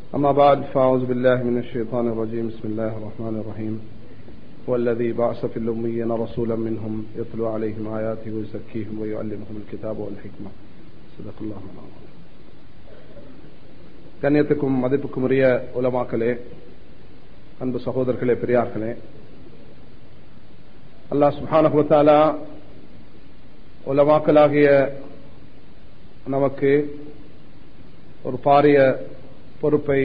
أما بعد فأعوذ بالله من الشيطان الرجيم بسم الله الرحمن الرحيم هو الذي بعث في الأميين رسولا منهم يتلو عليهم آياته ويزكيهم ويعلمهم الكتاب والحكمة صدق الله العظيم கண்ணியத்துக்கும் மதிப்புக்கும் உரிய உலமாக்களே அன்பு சகோதரர்களே பெரியார்களே அல்லாஹ் சுபானகுவத்தாலா உலமாக்கலாகிய நமக்கு ஒரு பாரிய பொறுப்பை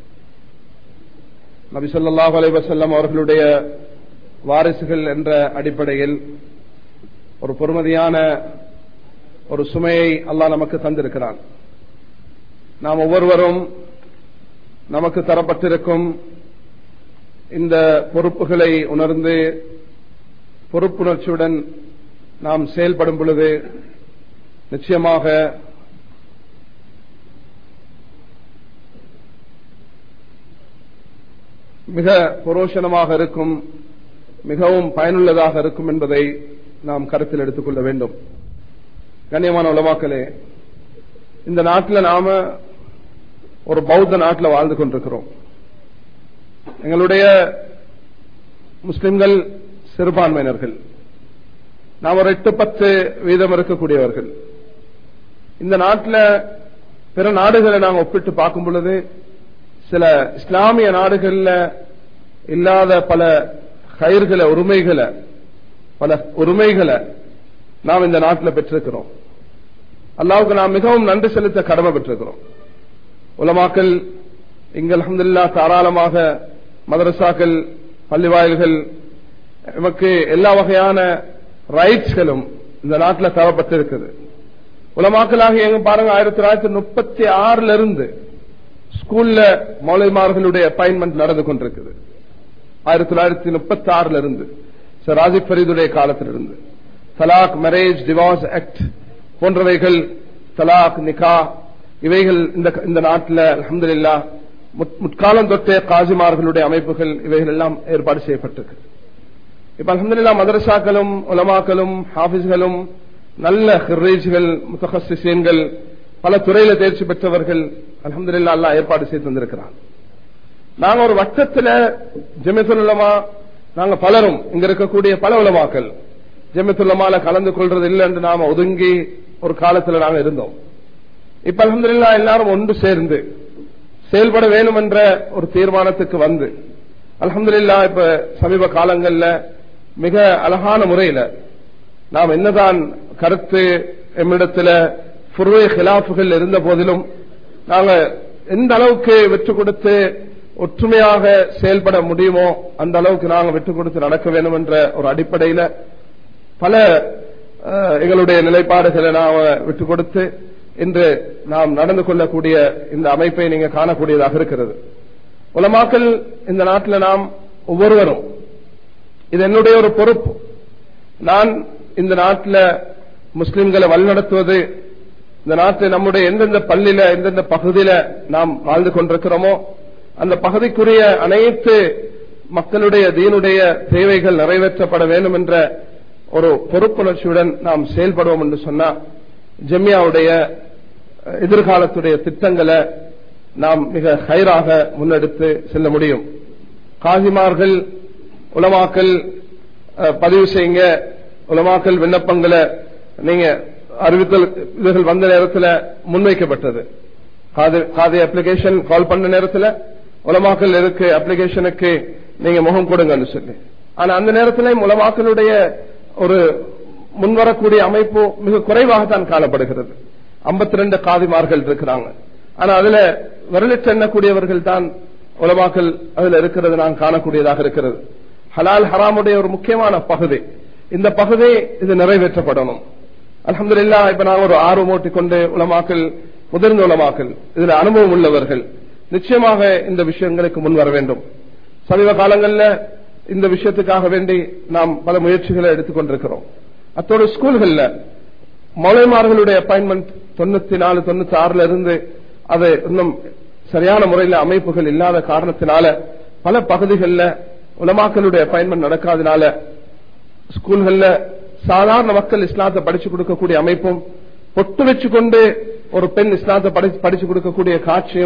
நபிசல்லாஹு அலைவசல்லம் அவர்களுடைய வாரிசுகள் என்ற அடிப்படையில் ஒரு பொறுமதியான ஒரு சுமையை அல்லாஹ் நமக்கு தந்திருக்கிறான் நாம் ஒவ்வொருவரும் நமக்கு தரப்பட்டிருக்கும் இந்த பொறுப்புகளை உணர்ந்து பொறுப்புணர்ச்சியுடன் நாம் செயல்படும் பொழுது நிச்சயமாக மிக புரோஷனமாக இருக்கும் மிகவும் பயனுள்ளதாக இருக்கும் என்பதை நாம் கருத்தில் எடுத்துக்கொள்ள வேண்டும் கண்ணியமான உலமாக்களே இந்த நாட்டில் நாம ஒரு பௌத்த நாட்டில் வாழ்ந்து கொண்டிருக்கிறோம் எங்களுடைய முஸ்லிம்கள் சிறுபான்மையினர்கள் நாம் ஒரு எட்டு பத்து வீதம் இருக்கக்கூடியவர்கள் இந்த நாட்டில் பிற நாடுகளை நாங்கள் ஒப்பிட்டு பார்க்கும் பொழுது சில இஸ்லாமிய நாடுகள்ல இல்லாத பல கயிர்களை உரிமைகளை பல உரிமைகளை நாம் இந்த நாட்டில் பெற்றிருக்கிறோம் அல்லாவுக்கு நாம் மிகவும் நன்றி செலுத்த கடமை பெற்றிருக்கிறோம் உலமாக்கல் இங்க அலமதுல்லா தாராளமாக மதரசாக்கள் பள்ளிவாயல்கள் நமக்கு எல்லா வகையான ரைட்ஸ்களும் இந்த நாட்டில் தரப்பட்டிருக்குது உலமாக்கலாக எங்க பாருங்க ஆயிரத்தி தொள்ளாயிரத்தி முப்பத்தி ஆறுல இருந்து ஸ்கூல்ல மௌலிமார்களுடைய அப்பாயின்மெண்ட் நடந்து கொண்டிருக்குது ஆயிரத்தி தொள்ளாயிரத்தி முப்பத்தி ஆறுல இருந்து சார் ராஜிப் ஃபரீதுடைய காலத்திலிருந்து தலாக் மேரேஜ் டிவோர்ஸ் ஆக்ட் போன்றவைகள் தலாக் நிகா இவைகள் இந்த இந்த நாட்டில் அலமதுல்லா முற்காலம் தொட்டே காசிமார்களுடைய அமைப்புகள் இவைகள் எல்லாம் ஏற்பாடு செய்யப்பட்டிருக்கு இப்ப அலமதுல்லா மதரசாக்களும் உலமாக்களும் ஹாபிஸ்களும் நல்ல ஹிர்ரேஜ்கள் முத்தகசிசீன்கள் பல துறையில தேர்ச்சி பெற்றவர்கள் அலமதுல்லா அல்லா ஏற்பாடு செய்து தந்திருக்கிறான் நாங்க ஒரு வட்டத்தில் ஜெமித்துல்லமா நாங்க பலரும் இங்க இருக்கக்கூடிய பல உலமாக்கள் ஜெமித்துல்லமால கலந்து கொள்றது இல்லை என்று நாம ஒதுங்கி ஒரு காலத்தில் நாங்க இருந்தோம் இப்ப அலமதுல்லா எல்லாரும் ஒன்று சேர்ந்து செயல்பட வேணும் என்ற ஒரு தீர்மானத்துக்கு வந்து அலமதுல்லா இப்ப சமீப காலங்கள்ல மிக அழகான முறையில நாம் என்னதான் கருத்து எம்மிடத்துல புருவை ஹிலாப்புகள் இருந்த போதிலும் நாங்க எந்த அளவுக்கு விட்டு கொடுத்து ஒற்றுமையாக செயல்பட முடியுமோ அந்த அளவுக்கு நாங்கள் விட்டு கொடுத்து நடக்க வேண்டும் என்ற ஒரு அடிப்படையில பல எங்களுடைய நிலைப்பாடுகளை நாம் விட்டு கொடுத்து இன்று நாம் நடந்து கொள்ளக்கூடிய இந்த அமைப்பை நீங்க காணக்கூடியதாக இருக்கிறது உலமாக்கல் இந்த நாட்டில் நாம் ஒவ்வொருவரும் இது என்னுடைய ஒரு பொறுப்பு நான் இந்த நாட்டில் முஸ்லிம்களை வழிநடத்துவது இந்த நாட்டில் நம்முடைய எந்தெந்த பள்ளியில எந்தெந்த பகுதியில நாம் வாழ்ந்து கொண்டிருக்கிறோமோ அந்த பகுதிக்குரிய அனைத்து மக்களுடைய தீனுடைய தேவைகள் நிறைவேற்றப்பட வேண்டும் என்ற ஒரு பொறுப்புணர்ச்சியுடன் நாம் செயல்படுவோம் என்று சொன்னா ஜெம்யாவுடைய எதிர்காலத்துடைய திட்டங்களை நாம் மிக ஹைராக முன்னெடுத்து செல்ல முடியும் காசிமார்கள் உலமாக்கல் பதிவு செய்யுங்க உலமாக்கல் விண்ணப்பங்களை நீங்க அறிவித்தல் இதுகள் வந்த நேரத்தில் முன்வைக்கப்பட்டது காதி அப்ளிகேஷன் கால் பண்ண நேரத்தில் உலமாக்கல் இருக்கு அப்ளிகேஷனுக்கு நீங்க முகம் கொடுங்கன்னு சொல்லி ஆனா அந்த நேரத்தில் உலமாக்களுடைய ஒரு முன்வரக்கூடிய அமைப்பு மிக குறைவாகத்தான் காணப்படுகிறது ஐம்பத்தி ரெண்டு காதிமார்கள் இருக்கிறாங்க ஆனா அதுல விரலிட்டு எண்ணக்கூடியவர்கள் தான் உலமாக்கல் அதுல இருக்கிறது நான் காணக்கூடியதாக இருக்கிறது ஹலால் ஹராமுடைய ஒரு முக்கியமான பகுதி இந்த பகுதி இது நிறைவேற்றப்படணும் அலமது இல்லா இப்ப நாங்க ஒரு ஆர்வம் ஓட்டிக்கொண்டு உலமாக்கல் முதிர்ந்த உலமாக்கல் இதுல அனுபவம் உள்ளவர்கள் நிச்சயமாக இந்த விஷயங்களுக்கு முன் வர வேண்டும் சமீப காலங்களில் இந்த விஷயத்துக்காக வேண்டி நாம் பல முயற்சிகளை எடுத்துக்கொண்டிருக்கிறோம் அத்தோடு ஸ்கூல்கள்ல மௌலைமார்களுடைய அப்பாயின்மெண்ட் தொண்ணூத்தி நாலு தொண்ணூத்தி ஆறுல இருந்து அது இன்னும் சரியான முறையில் அமைப்புகள் இல்லாத காரணத்தினால பல பகுதிகளில் உலமாக்களுடைய அப்பாயின்மெண்ட் நடக்காதனால ஸ்கூல்கள்ல சாதாரண மக்கள் இஸ்லாத்தை படிச்சு கொடுக்கக்கூடிய அமைப்பும் பொட்டு வச்சு கொண்டு ஒரு பெண் இஸ்லாத்தை படிச்சு கொடுக்கக்கூடிய காட்சியும்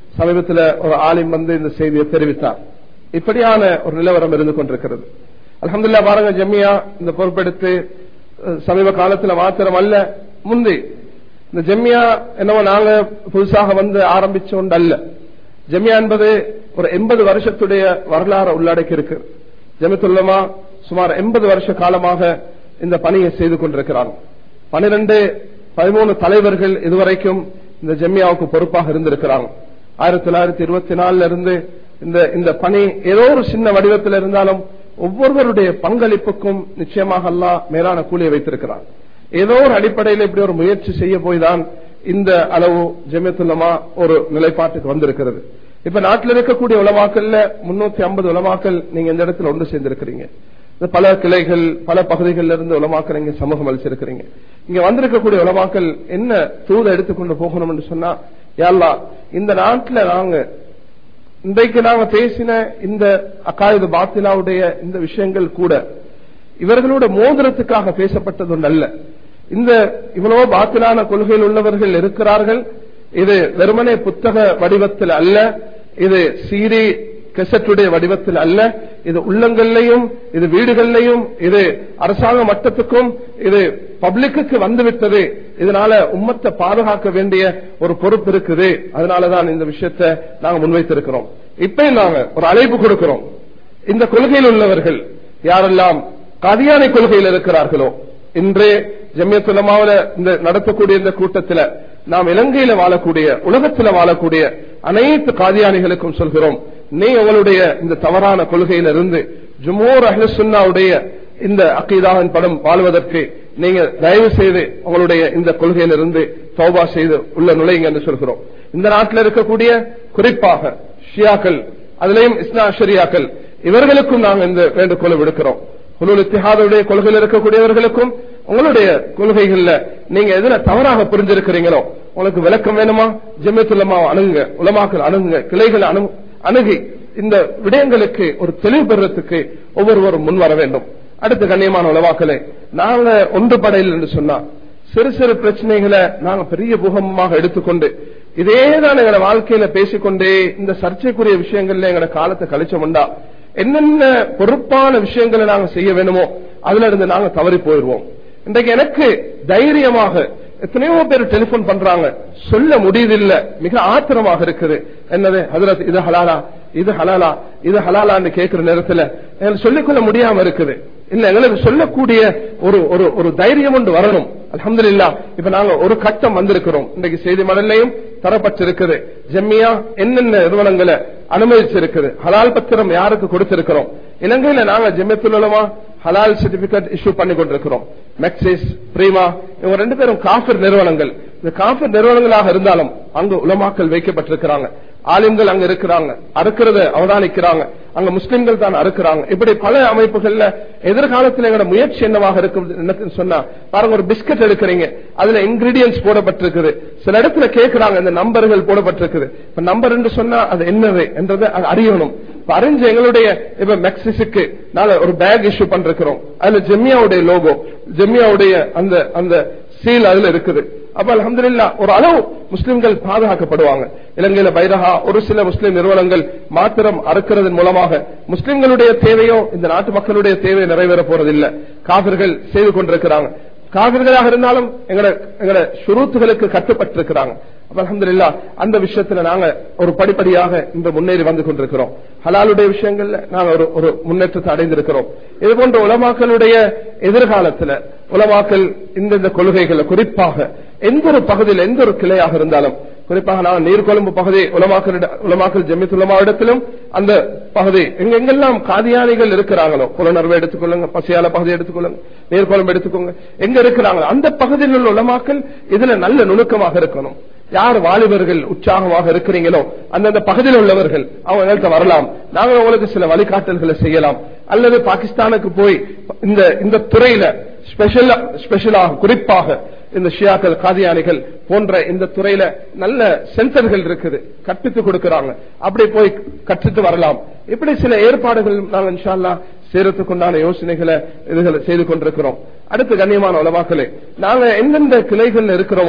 சமீபத்தில் ஒரு ஆலிம் வந்து இந்த செய்தியை தெரிவித்தார் இப்படியான ஒரு நிலவரம் இருந்து கொண்டிருக்கிறது அலமதுல்லா பாருங்க ஜம்மியா இந்த பொறுப்பெடுத்து அஹ், சமீப காலத்துல மாத்திரம் அல்ல முந்தி இந்த ஜம்மியா என்னவோ நாங்க புதுசாக வந்து ஆரம்பிச்ச ஒன்று அல்ல ஜம்மியா என்பது ஒரு எண்பது வருஷத்துடைய வரலாறு உள்ளடக்கி இருக்கு ஜமித்துல்லமா சுமார் எண்பது வருஷ காலமாக இந்த பணியை செய்து கொண்டிருக்கிறாங்க பனிரெண்டு பதிமூணு தலைவர்கள் இதுவரைக்கும் இந்த ஜம்மியாவுக்கு பொறுப்பாக இருந்திருக்கிறாங்க ஆயிரத்தி தொள்ளாயிரத்தி இருபத்தி நாலுல இருந்து இந்த இந்த பணி ஏதோ ஒரு சின்ன வடிவத்தில் இருந்தாலும் ஒவ்வொருவருடைய பங்களிப்புக்கும் நிச்சயமாக அல்லாஹ் மேலான கூலியை வைத்திருக்கிறார் ஏதோ ஒரு அடிப்படையில் இப்படி ஒரு முயற்சி செய்ய போய் தான் இந்த அளவு ஜெமியத்துல்லமா ஒரு நிலைப்பாட்டுக்கு வந்திருக்கிறது இப்ப நாட்டில் இருக்கக்கூடிய உலமாக்கல்ல முன்னூத்தி ஐம்பது உலமாக்கல் நீங்க இந்த இடத்துல ஒன்று சேர்ந்திருக்கிறீங்க இந்த பல கிளைகள் பல பகுதிகளில் இருந்து உலமாக்கல் இங்க சமூகம் அளிச்சிருக்கிறீங்க இங்க வந்திருக்கக்கூடிய உலமாக்கல் என்ன தூதை எடுத்துக்கொண்டு போகணும் என்று சொன்னா யாழ்லா இந்த நாட்டில் நாங்க இன்றைக்கு நாங்க பேசின இந்த அக்காயுது பாத்திலாவுடைய இந்த விஷயங்கள் கூட இவர்களோட மோதிரத்துக்காக பேசப்பட்டது ஒன்று அல்ல இந்த இவ்வளவு பாத்திலான கொள்கையில் உள்ளவர்கள் இருக்கிறார்கள் இது வெறுமனே புத்தக வடிவத்தில் அல்ல இது சீரி கெசட்டுடைய வடிவத்தில் அல்ல இது உள்ளங்கள்லையும் இது வீடுகள்லையும் இது அரசாங்க மட்டத்துக்கும் இது பப்ளிக்கு வந்துவிட்டது இதனால உம்மத்தை பாதுகாக்க வேண்டிய ஒரு பொறுப்பு இருக்குது அதனாலதான் இந்த விஷயத்தை நாங்க முன்வைத்திருக்கிறோம் இப்பயும் நாங்க ஒரு அழைப்பு கொடுக்கிறோம் இந்த கொள்கையில் உள்ளவர்கள் யாரெல்லாம் கதியானை கொள்கையில் இருக்கிறார்களோ இன்றே ஜம்யத்துலமாவில இந்த நடத்தக்கூடிய இந்த கூட்டத்தில் நாம் இலங்கையில வாழக்கூடிய உலகத்தில் வாழக்கூடிய அனைத்து காதியானிகளுக்கும் சொல்கிறோம் நீ உங்களுடைய இந்த தவறான கொள்கையிலிருந்து ஜுமூர் அஹ்லுசுன்னாவுடைய இந்த அக்கீதாவின் படம் வாழ்வதற்கு நீங்க தயவு செய்து உங்களுடைய இந்த கொள்கையிலிருந்து தௌபா செய்து உள்ள நுழைங்க என்று சொல்கிறோம் இந்த நாட்டில் இருக்கக்கூடிய குறிப்பாக ஷியாக்கள் அதிலையும் இஸ்னா ஷரியாக்கள் இவர்களுக்கும் நாங்கள் இந்த வேண்டுகோளை விடுக்கிறோம் குலுல் இத்திஹாதுடைய கொள்கையில் இருக்கக்கூடியவர்களுக்கும் உங்களுடைய கொள்கைகள்ல நீங்க எதுல தவறாக புரிஞ்சிருக்கிறீங்களோ உங்களுக்கு விளக்கம் வேணுமா ஜெமியத்துலமா அணுகுங்க உலமாக்கள் அணுகுங்க கிளைகள் அணு அணுகி இந்த விடயங்களுக்கு ஒரு தெளிவு பெறுறதுக்கு ஒவ்வொருவரும் முன் வர வேண்டும் அடுத்த கண்ணியமான உலவாக்களே நாங்க ஒன்றுபடையில் என்று சொன்னா சிறு சிறு பிரச்சனைகளை நாங்க பெரிய பூகமாக எடுத்துக்கொண்டு இதேதான் எங்களோட வாழ்க்கையில பேசிக்கொண்டே இந்த சர்ச்சைக்குரிய விஷயங்கள்ல எங்களோட காலத்தை கழிச்சோம்டா என்னென்ன பொறுப்பான விஷயங்களை நாங்க செய்ய வேணுமோ அதுல இருந்து நாங்க தவறி போயிடுவோம் இன்றைக்கு எனக்கு தைரியமாக எத்தனையோ பேர் டெலிபோன் பண்றாங்க சொல்ல முடியதில்ல மிக ஆத்திரமாக இருக்குது என்னது அதுல இது ஹலாலா இது ஹலாலா இது ஹலாலான்னு கேட்கிற நேரத்துல எங்களுக்கு சொல்லிக்கொள்ள முடியாம இருக்குது இல்ல எங்களுக்கு சொல்லக்கூடிய ஒரு ஒரு ஒரு தைரியம் ஒன்று வரணும் அலமதுல்லா இப்ப நாங்க ஒரு கட்டம் வந்திருக்கிறோம் இன்றைக்கு செய்தி மடல்லையும் தரப்பட்டிருக்குது ஜெம்மியா என்னென்ன நிறுவனங்களை அனுமதிச்சிருக்குது ஹலால் பத்திரம் யாருக்கு கொடுத்திருக்கிறோம் இலங்கையில நாங்க ஜெமியத்துலமா ஹலால் சர்டிபிகேட் இஷ்யூ பண்ணி கொண்டிருக்கிறோம் மெக்சிஸ் பிரீமா இவங்க ரெண்டு பேரும் காஃபர் நிறுவனங்கள் இந்த காஃபர் நிறுவனங்களாக இருந்தாலும் அங்கு உலமாக்கல் வைக்கப்பட்டிருக்கிறாங்க ஆலிம்கள் அங்க இருக்கிறாங்க அறுக்கிறத அவதானிக்கிறாங்க அங்க முஸ்லிம்கள் தான் அறுக்கிறாங்க இப்படி பல அமைப்புகள்ல எதிர்காலத்தில் எங்களோட முயற்சி என்னவாக இருக்கும் சொன்னா பாருங்க ஒரு பிஸ்கட் எடுக்கிறீங்க அதுல இன்கிரீடியன்ஸ் போடப்பட்டிருக்குது சில இடத்துல கேட்கிறாங்க இந்த நம்பர்கள் போடப்பட்டிருக்குது இப்ப நம்பர் என்று சொன்னா அது என்னது என்றதை அறியணும் அறிஞ்சு எங்களுடைய இப்ப மெக்சிஸுக்கு நாங்க ஒரு பேக் இஷ்யூ பண்றோம் அதுல ஜெம்மியாவுடைய லோகோ ஜெம்மியாவுடைய அந்த அந்த சீல் அதுல இருக்குது அப்ப அலமதுல்லா ஒரு அளவு முஸ்லிம்கள் பாதுகாக்கப்படுவாங்க இலங்கையில பைரஹா ஒரு சில முஸ்லிம் நிறுவனங்கள் மாத்திரம் அறுக்கிறதன் மூலமாக முஸ்லிம்களுடைய தேவையோ இந்த நாட்டு மக்களுடைய தேவை நிறைவேற போறதில்லை காவிர்கள் செய்து கொண்டிருக்கிறாங்க காவிர்களாக இருந்தாலும் எங்களோட எங்களோட சுரூத்துகளுக்கு கட்டுப்பட்டிருக்கிறாங்க அலமதுல்லா அந்த விஷயத்துல நாங்க ஒரு படிப்படியாக இந்த முன்னேறி வந்து கொண்டிருக்கிறோம் ஹலாலுடைய விஷயங்கள்ல நாங்க ஒரு ஒரு முன்னேற்றத்தை அடைந்திருக்கிறோம் இது போன்ற உலமாக்களுடைய எதிர்காலத்துல உலமாக்கல் இந்த கொள்கைகளை குறிப்பாக எந்த ஒரு பகுதியில் எந்த ஒரு கிளையாக இருந்தாலும் குறிப்பாக நான் நீர்கொழும்பு பகுதி உலமாக்கல் உலமாக்கல் ஜெமித் உலமாவிடத்திலும் அந்த பகுதி எங்கெங்கெல்லாம் காதியானிகள் இருக்கிறாங்களோ புலனர்வை எடுத்துக்கொள்ளுங்க பசியால பகுதி எடுத்துக்கொள்ளுங்க நீர்கொழும்பு எடுத்துக்கோங்க எங்க இருக்கிறாங்களோ அந்த பகுதியில் உள்ள உலமாக்கல் இதுல நல்ல நுணுக்கமாக இருக்கணும் யார் வாலிபர்கள் உற்சாகமாக இருக்கிறீங்களோ அந்தந்த பகுதியில் உள்ளவர்கள் அவங்க எங்கள்கிட்ட வரலாம் நாங்க உங்களுக்கு சில வழிகாட்டல்களை செய்யலாம் அல்லது பாகிஸ்தானுக்கு போய் இந்த இந்த துறையில ஸ்பெஷல் ஸ்பெஷலாக குறிப்பாக இந்த ஷியாக்கள் காதியானிகள் போன்ற இந்த துறையில நல்ல சென்டர்கள் இருக்குது கற்பித்து கொடுக்கிறாங்க அப்படி போய் கற்றுட்டு வரலாம் இப்படி சில ஏற்பாடுகள் நாங்கள் இன்ஷால்லா சேரத்துக்குண்டான யோசனைகளை இதுகளை செய்து கொண்டிருக்கிறோம் அடுத்து கண்ணியமான உலமாக்களே நாங்க எந்தெந்த கிளைகள் இருக்கிறோமோ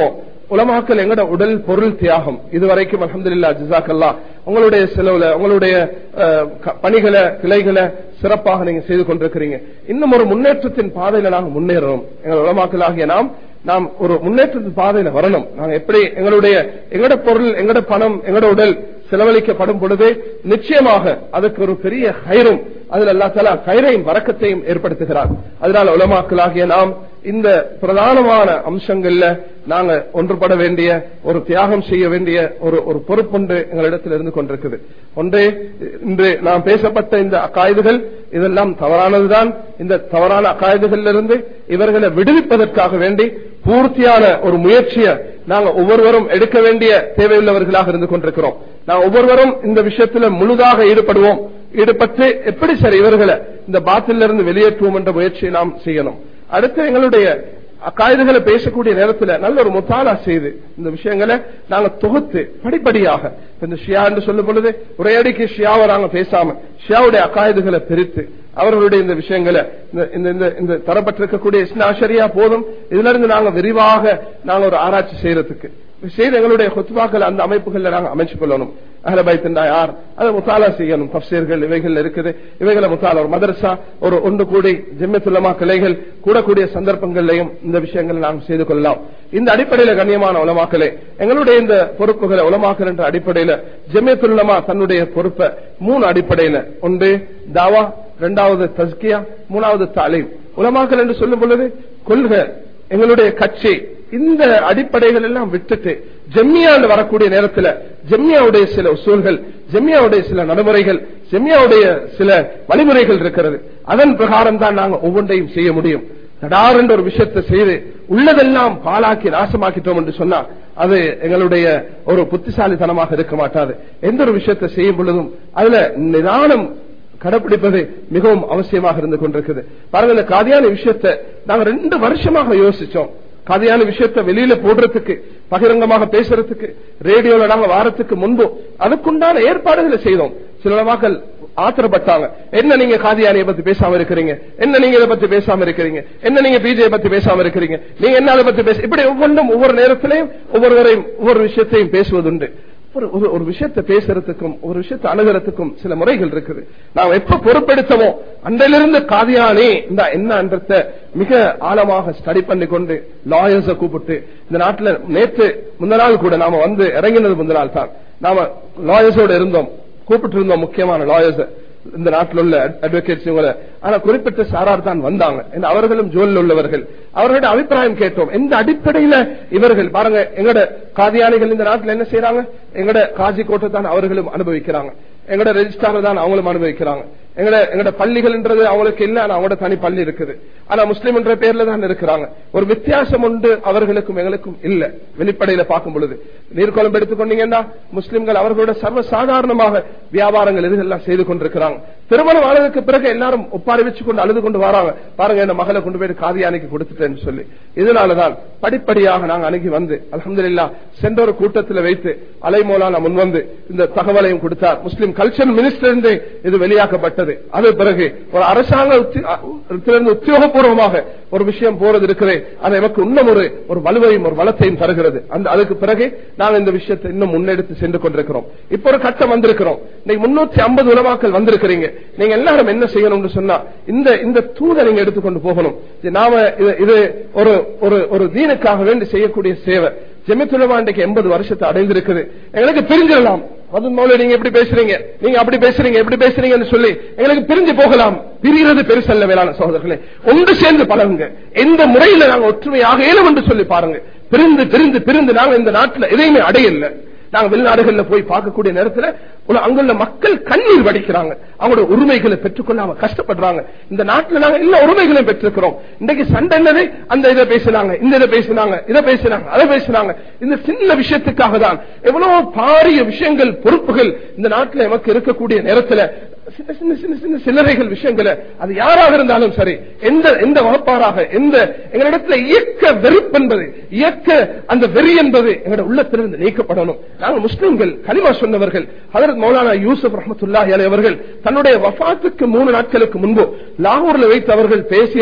உலமாக்கல் எங்கட உடல் பொருள் தியாகம் இதுவரைக்கும் அலமதுல்லா ஜிசாக்கல்லா உங்களுடைய செலவுல உங்களுடைய அஹ், க- பணிகளை கிளைகளை சிறப்பாக நீங்க செய்து கொண்டிருக்கிறீங்க இன்னும் ஒரு முன்னேற்றத்தின் பாதையில நாங்க முன்னேறணும் எங்கள் உலமாக்கலாகிய நாம் நாம் ஒரு முன்னேற்றத்தின் பாதையில வரணும் நாங்க எப்படி எங்களுடைய எங்கட பொருள் எங்கட பணம் எங்கட உடல் செலவழிக்கப்படும் பொழுது நிச்சயமாக அதுக்கு ஒரு பெரிய கயிறும் அதுல அல்லா தலா கயிறையும் வரக்கத்தையும் ஏற்படுத்துகிறார் அதனால உலமாக்கலாகிய நாம் இந்த பிரதானமான அம்சங்கள்ல நாங்க ஒன்றுபட வேண்டிய ஒரு தியாகம் செய்ய வேண்டிய ஒரு ஒரு பொறுப்புண்டு எங்களிடத்தில் இருந்து கொண்டிருக்குது ஒன்றே இன்று நாம் பேசப்பட்ட இந்த அக்காயுதுகள் இதெல்லாம் தவறானதுதான் இந்த தவறான அக்காயுதுகளிலிருந்து இவர்களை விடுவிப்பதற்காக வேண்டி பூர்த்தியான ஒரு முயற்சியை நாங்க ஒவ்வொருவரும் எடுக்க வேண்டிய தேவையுள்ளவர்களாக இருந்து கொண்டிருக்கிறோம் நான் ஒவ்வொருவரும் இந்த விஷயத்துல முழுதாக ஈடுபடுவோம் ஈடுபட்டு எப்படி சரி இவர்களை இந்த பாத்திலிருந்து வெளியேற்றுவோம் என்ற முயற்சியை நாம் செய்யணும் அடுத்து எங்களுடைய காய்துகளை பேசக்கூடிய நேரத்துல நல்ல ஒரு முத்தாலா செய்து இந்த விஷயங்களை நாங்க தொகுத்து படிப்படியாக இப்ப இந்த ஷியா என்று சொல்லும் பொழுது ஒரேடிக்கு ஷியாவை நாங்க பேசாம ஷியாவுடைய அக்காயுதுகளை பிரித்து அவர்களுடைய இந்த விஷயங்களை இந்த- இந்த இந்த- இந்த தரப்பட்டிருக்கக்கூடிய இஸ்னாஷரியா போதும் இதுல இருந்து நாங்க விரிவாக நாங்க ஒரு ஆராய்ச்சி செய்யறதுக்கு செய்து எங்களுடைய கொத்துவாக்கள் அந்த அமைப்புகள்ல நாங்க அமைச்சு கொள்ளணும் அஹலபைத்தண்டா யார் அதை முத்தாலா செய்யணும் தப்சீர்கள் இவைகள் இருக்குது இவைகளை முத்தாலா ஒரு மதரசா ஒரு ஒன்று கூடி ஜெம்யத்துல்லமா கிளைகள் கூடக்கூடிய சந்தர்ப்பங்களையும் இந்த விஷயங்களை நாம் செய்து கொள்ளலாம் இந்த அடிப்படையில கண்ணியமான உலமாக்களே எங்களுடைய இந்த பொறுப்புகளை உலமாக்கல் என்ற அடிப்படையில ஜெம்யத்துல்லமா தன்னுடைய பொறுப்பை மூணு அடிப்படையில ஒன்று தாவா இரண்டாவது தஸ்கியா மூணாவது தாலீம் உலமாக்கல் என்று சொல்லும் பொழுது கொள்கை எங்களுடைய கட்சி இந்த அடிப்படைகள் எல்லாம் விட்டுட்டு ஜெம்மியாண்டு வரக்கூடிய நேரத்தில் ஜெம்மியாவுடைய சில உசூல்கள் ஜெம்மியாவுடைய சில நடைமுறைகள் ஜெம்மியாவுடைய சில வழிமுறைகள் இருக்கிறது அதன் பிரகாரம் தான் நாங்க ஒவ்வொன்றையும் செய்ய முடியும் தடார் என்ற ஒரு விஷயத்தை செய்து உள்ளதெல்லாம் பாலாக்கி நாசமாக்கிட்டோம் என்று சொன்னா அது எங்களுடைய ஒரு புத்திசாலித்தனமாக இருக்க மாட்டாது எந்த ஒரு விஷயத்தை செய்யும் பொழுதும் அதுல நிதானம் கடைபிடிப்பது மிகவும் அவசியமாக இருந்து கொண்டிருக்குது பாருங்க இந்த காதியான விஷயத்தை நாங்க ரெண்டு வருஷமாக யோசிச்சோம் காதியான விஷயத்தை வெளியில போடுறதுக்கு பகிரங்கமாக பேசுறதுக்கு ரேடியோல நாங்க வாரத்துக்கு முன்பு அதுக்குண்டான ஏற்பாடுகளை செய்தோம் சில மக்கள் ஆத்திரப்பட்டாங்க என்ன நீங்க காதியானியை பத்தி பேசாம இருக்கிறீங்க என்ன நீங்க இதை பத்தி பேசாம இருக்கிறீங்க என்ன நீங்க பிஜே பத்தி பேசாம இருக்கிறீங்க நீங்க என்ன அதை பத்தி பேச இப்படி ஒவ்வொன்றும் ஒவ்வொரு நேரத்திலையும் ஒவ்வொருவரையும் ஒவ்வொரு விஷயத்தையும் பேசுவதுண்டு ஒரு ஒரு ஒரு விஷயத்தை பேசுறதுக்கும் ஒரு விஷயத்தை அணுகிறதுக்கும் சில முறைகள் இருக்குது நாம் எப்ப பொறுப்பெடுத்தமோ அன்றிலிருந்து காதியானே இந்த என்னன்றத மிக ஆழமாக ஸ்டடி பண்ணி கொண்டு லாயர்ஸ கூப்பிட்டு இந்த நாட்டுல நேற்று முந்த நாள் கூட நாம வந்து இறங்கினது முந்த நாள் தான் நாம லாயர்ஸோட இருந்தோம் கூப்பிட்டு இருந்தோம் முக்கியமான லாயர்ஸ் இந்த நாட்டில் உள்ள அட்வொகேட்ஸ் இவங்களை ஆனா குறிப்பிட்ட சாரார் தான் வந்தாங்க ஏன்னா அவர்களும் ஜோலில் உள்ளவர்கள் அவர்களோட அபிப்பிராயம் கேட்டோம் எந்த அடிப்படையில இவர்கள் பாருங்க எங்கட காதியானிகள் இந்த நாட்டில் என்ன செய்யறாங்க எங்கட காஜி கோட்டை தான் அவர்களும் அனுபவிக்கிறாங்க எங்கட ரெஜிஸ்டார் தான் அவங்களும் அனுபவிக்கிறாங்க எங்கட எங்கட பள்ளிகள்ன்றது அவங்களுக்கு இல்ல ஆனா அவங்களோட தனி பள்ளி இருக்குது ஆனா முஸ்லீம் என்ற பேர்ல தான் இருக்கிறாங்க ஒரு வித்தியாசம் உண்டு அவர்களுக்கும் எங்களுக்கும் இல்ல வெளிப்படையில பார்க்கும் பொழுது நீர்கொழம்பு எடுத்துக்கொண்டீங்கன்னா முஸ்லிம்கள் அவர்களோட சர்வ சாதாரணமாக வியாபாரங்கள் இதுகெல்லாம் செய்து கொண்டிருக்கிறாங்க திருமணம் ஆனதுக்கு பிறகு எல்லாரும் ஒப்பாரி வச்சு கொண்டு அழுது கொண்டு வராங்க பாருங்க என்ன மகளை கொண்டு போய் காதியானிக்கு கொடுத்துட்டேன்னு சொல்லி இதனாலதான் படிப்படியாக நாங்க அணுகி வந்து அலமதுல்லா சென்ற ஒரு கூட்டத்தில் வைத்து அலைமோலான முன்வந்து இந்த தகவலையும் கொடுத்தார் முஸ்லிம் கல்ச்சர் மினிஸ்டர் இது வெளியாக்கப்பட்டது அது பிறகு ஒரு அரசாங்க உத்தி- அ- உத்தியோகபூர்வமாக ஒரு விஷயம் போறது இருக்கிறது அது எனக்கு இன்னும் ஒரு ஒரு வலுவையும் ஒரு வளத்தையும் தருகிறது அந்த அதுக்கு பிறகு நாங்க இந்த விஷயத்தை இன்னும் முன்னெடுத்து சென்று கொண்டிருக்கிறோம் இப்ப ஒரு கட்டம் வந்திருக்கிறோம் நீங்க முன்னூத்தி ஐம்பது உலமாக்கள் வந்திருக்கிறீங்க நீங்க எல்லாரும் என்ன செய்யணும்னு சொன்னா இந்த இந்த தூதை நீங்க எடுத்துக்கொண்டு போகணும் இது நாம இது- இது ஒரு ஒரு ஒரு தீனுக்காக வேண்டி செய்யக்கூடிய சேவை ஜெமித்துலமா இன்றைக்கு எண்பது வருஷத்தை அடைந்திருக்குது எங்களுக்கு பிரிஞ்சிடலாம் அது மௌல நீங்க எப்படி பேசுறீங்க நீங்க அப்படி பேசுறீங்க எப்படி பேசுறீங்கன்னு சொல்லி எங்களுக்கு பிரிஞ்சு போகலாம் பிரிகிறது பெருசல்ல வேளாண் சகோதரர்களே ஒன்று சேர்ந்து பழகுங்க எந்த முறையில நாங்க ஒற்றுமையாக இயலும் என்று சொல்லி பாருங்க பிரிந்து பிரிந்து பிரிந்து நாங்க இந்த நாட்டுல எதையுமே அடையல நாங்க வெளிநாடுகள்ல போய் பார்க்கக்கூடிய நேரத்துல உள்ள- அங்குள்ள மக்கள் கண்ணீர் வடிக்கிறாங்க அவங்களோட உரிமைகளை பெற்றுக்கொள்ளாம கஷ்டப்படுறாங்க இந்த நாட்டுல நாங்க எல்லா உரிமைகளையும் பெற்றிருக்கிறோம் இன்னைக்கு சண்டை என்னது அந்த இதை பேசினாங்க இந்த இதை பேசினாங்க இதை பேசினாங்க அதை பேசினாங்க இந்த சின்ன விஷயத்துக்காக தான் எவ்வளவு பாரிய விஷயங்கள் பொறுப்புகள் இந்த நாட்டுல நமக்கு இருக்கக்கூடிய நேரத்துல சின்ன சின்ன சின்ன சின்ன சில்லறைகள் விஷயங்களை அது யாராக இருந்தாலும் சரி எந்த எந்த வகுப்பாராக எந்த எங்களிடத்துல இயக்க வெறுப்பு என்பது இயக்க அந்த வெறி என்பது எங்களுடைய உள்ளத்திலிருந்து நீக்கப்படணும் நாங்கள் முஸ்லிம்கள் கலிமா சொன்னவர்கள் ஹதரத் மௌலானா யூசுப் ரஹமத்துல்லாஹி அலைஹி அவர்கள் தன்னுடைய வஃபாத்துக்கு மூணு நாட்களுக்கு முன்பு லாகூர்ல வைத்து அவர்கள் பேசியதை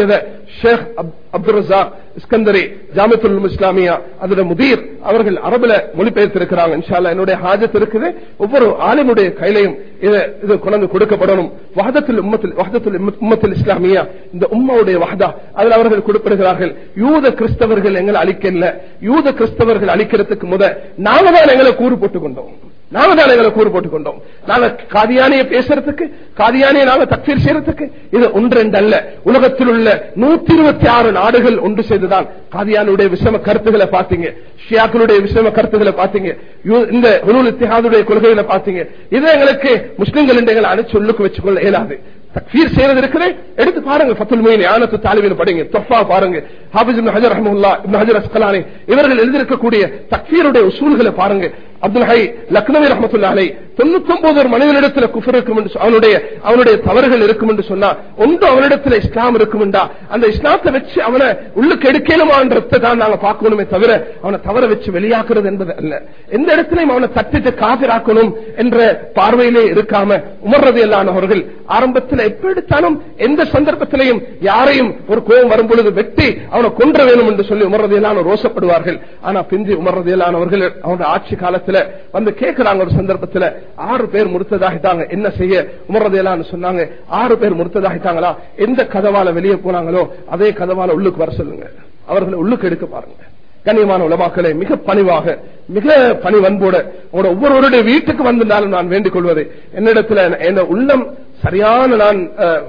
ஷேக் அப்துல் ரசாக் இஸ்கந்தரி ஜாமித்துல் இஸ்லாமியா அதோட முதீர் அவர்கள் அரபுல மொழிபெயர்த்திருக்கிறாங்க இன்ஷால்லா என்னுடைய ஹாஜத் இருக்குது ஒவ்வொரு ஆலிமுடைய கையிலையும் இது இது கொண்டு கொடுக்கப்படணும் வஹதத்துல் உம்மத்தில் வஹதத்துல் உம்மத்தில் இஸ்லாமியா இந்த உம்மாவுடைய வஹதா அதில் அவர்கள் குறிப்பிடுகிறார்கள் யூத கிறிஸ்தவர்கள் எங்களை அழிக்கல யூத கிறிஸ்தவர்கள் அழிக்கிறதுக்கு முத நாங்க தான் எங்களை கூறு போட்டுக் கொண்டோம் நாம தான் எங்களை கூறு போட்டுக் கொண்டோம் நாங்க காதியானிய பேசுறதுக்கு காதியானிய நாங்க தக்சீர் செய்யறதுக்கு இது ஒன்றெண்டு அல்ல உலகத்தில் உள்ள நூத்தி இருபத்தி ஆறு நாடுகள் ஒன்று செய்துதான் காதியானுடைய விஷம கருத்துக்களை பாத்தீங்க ஷியாக்களுடைய விஷம கருத்துக்களை பாத்தீங்க இந்த உலூல் இத்திஹாதுடைய கொள்கைகளை பாத்தீங்க இது எங்களுக்கு முஸ்லிம்கள் என்று எங்களை அனைத்து உள்ளுக்கு வச்சுக்கொள்ள இயலாது தக்ஃபீர் செய்யறது இருக்குது எடுத்து பாருங்க ஃபத்துல் மொயின் ஆனத்து தாலிபின் படிங்க தொஃபா பாருங்க ஹாபிஸ் இப்னு ஹஜர் ரஹ்மத்துல்லாஹ் இப்னு ஹஜர் அஸ்கலானி இவர்கள் எழுதியிருக்கக்கூடிய தக்ஃபீருடைய உசூல்களை பாருங்க அப்துல் ஹை லக்னவி ரஹமத்துல்லா அலை தொண்ணூத்தி ஒன்பது ஒரு மனிதனிடத்துல குஃபர் இருக்கும் என்று அவனுடைய அவனுடைய தவறுகள் இருக்கும் என்று சொன்னா ஒன்று அவனிடத்துல இஸ்லாம் இருக்கும்டா அந்த இஸ்லாத்தை வச்சு அவனை உள்ளுக்கு எடுக்கணுமான்றதை தான் நாங்க பார்க்கணுமே தவிர அவனை தவற வச்சு வெளியாக்குறது என்பது அல்ல எந்த இடத்திலையும் அவனை தட்டிட்டு காதிராக்கணும் என்ற பார்வையிலே இருக்காம உமர்றது இல்லாதவர்கள் ஆரம்பத்தில் எப்ப எடுத்தாலும் எந்த சந்தர்ப்பத்திலையும் யாரையும் ஒரு கோபம் வரும் பொழுது வெட்டி அவனை கொன்ற வேணும் என்று சொல்லி உமர்றது இல்லாம ரோசப்படுவார்கள் ஆனா பிந்தி உமர்றது இல்லாதவர்கள் அவனுடைய ஆட்சி காலத்தில் வந்து கேட்கிறாங்க ஒரு சந்தர்ப்பத்தில் ஆறு பேர் முறுத்ததாகிட்டாங்க என்ன செய்ய உமர்றது எல்லாம் சொன்னாங்க ஆறு பேர் முறுத்ததாகிட்டாங்களா எந்த கதவால வெளியே போனாங்களோ அதே கதவால உள்ளுக்கு வர சொல்லுங்க அவர்களை உள்ளுக்கு எடுக்க பாருங்க கண்ணியமான உலமாக்களை மிக பணிவாக மிக பணிவன்போட உங்களோட ஒவ்வொருவருடைய வீட்டுக்கு வந்திருந்தாலும் நான் வேண்டிக் கொள்வது என்னிடத்துல என் உள்ளம் சரியான நான்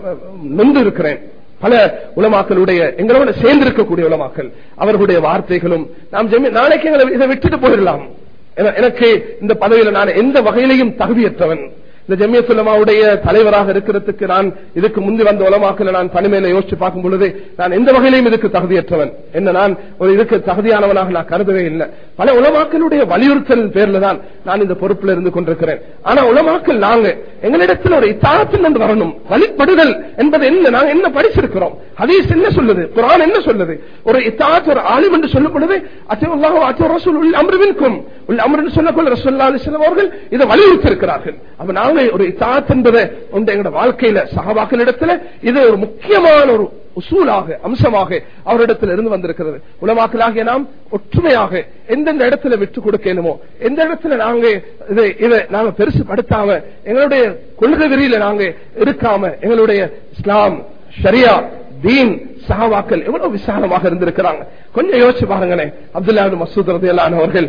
நொந்து இருக்கிறேன் பல உலமாக்களுடைய எங்களோட சேர்ந்திருக்கக்கூடிய உலமாக்கள் அவர்களுடைய வார்த்தைகளும் நாம் நாளைக்கு எங்களை இதை விட்டுட்டு போயிடலாம் எனக்கு இந்த பதவியில நான் எந்த வகையிலையும் தகுதியற்றவன் இந்த ஜமியத்துலமாவுடைய தலைவராக இருக்கிறதுக்கு நான் இதுக்கு முந்தி வந்த உலமாக்கல நான் தனிமையில யோசிச்சு பார்க்கும் பொழுது நான் எந்த வகையிலையும் இதுக்கு தகுதியற்றவன் என்ன நான் ஒரு இதுக்கு தகுதியானவனாக நான் கருதவே இல்லை பல உலமாக்களுடைய வலியுறுத்தல் பேர்ல தான் நான் இந்த பொறுப்புல இருந்து கொண்டிருக்கிறேன் ஆனா உலமாக்கள் நாங்க எங்களிடத்தில் ஒரு இத்தாத்தில் என்று வரணும் வழிபடுதல் என்பது என்ன நாங்க என்ன படிச்சிருக்கிறோம் ஹதீஸ் என்ன சொல்லுது குரான் என்ன சொல்லுது ஒரு இத்தாத் ஒரு ஆலிம் என்று சொல்லும் பொழுது அச்சவல்லாஹோ அச்சோ ரசூல் உள் அம்ருவிற்கும் உள் அம்ரு சொல்லக்கொள்ள ரசூல்லா அலிஸ்லாம் அவர்கள் இதை வலியுறுத்தி இருக்கிறார்கள் அப்ப நாங்க ஒரு இத்தாத் என்பதை உண்டு எங்களோட வாழ்க்கையில சகவாக்களிடத்துல இது ஒரு முக்கியமான ஒரு உசூலாக அம்சமாக அவரிடத்தில் இருந்து வந்திருக்கிறது உலமாக்கலாகிய நாம் ஒற்றுமையாக எந்தெந்த இடத்துல விட்டு கொடுக்கணுமோ எந்த இடத்துல நாங்க இதை இதை நாங்க பெருசு படுத்தாம எங்களுடைய கொள்கை வெறியில நாங்க இருக்காம எங்களுடைய இஸ்லாம் ஷரியா தீன் சஹாவாக்கள் எவ்வளவு விசாலமாக இருந்திருக்கிறாங்க கொஞ்சம் யோசிச்சு பாருங்களேன் அப்துல்லா மசூத் ரதியல்லான் அவர்கள்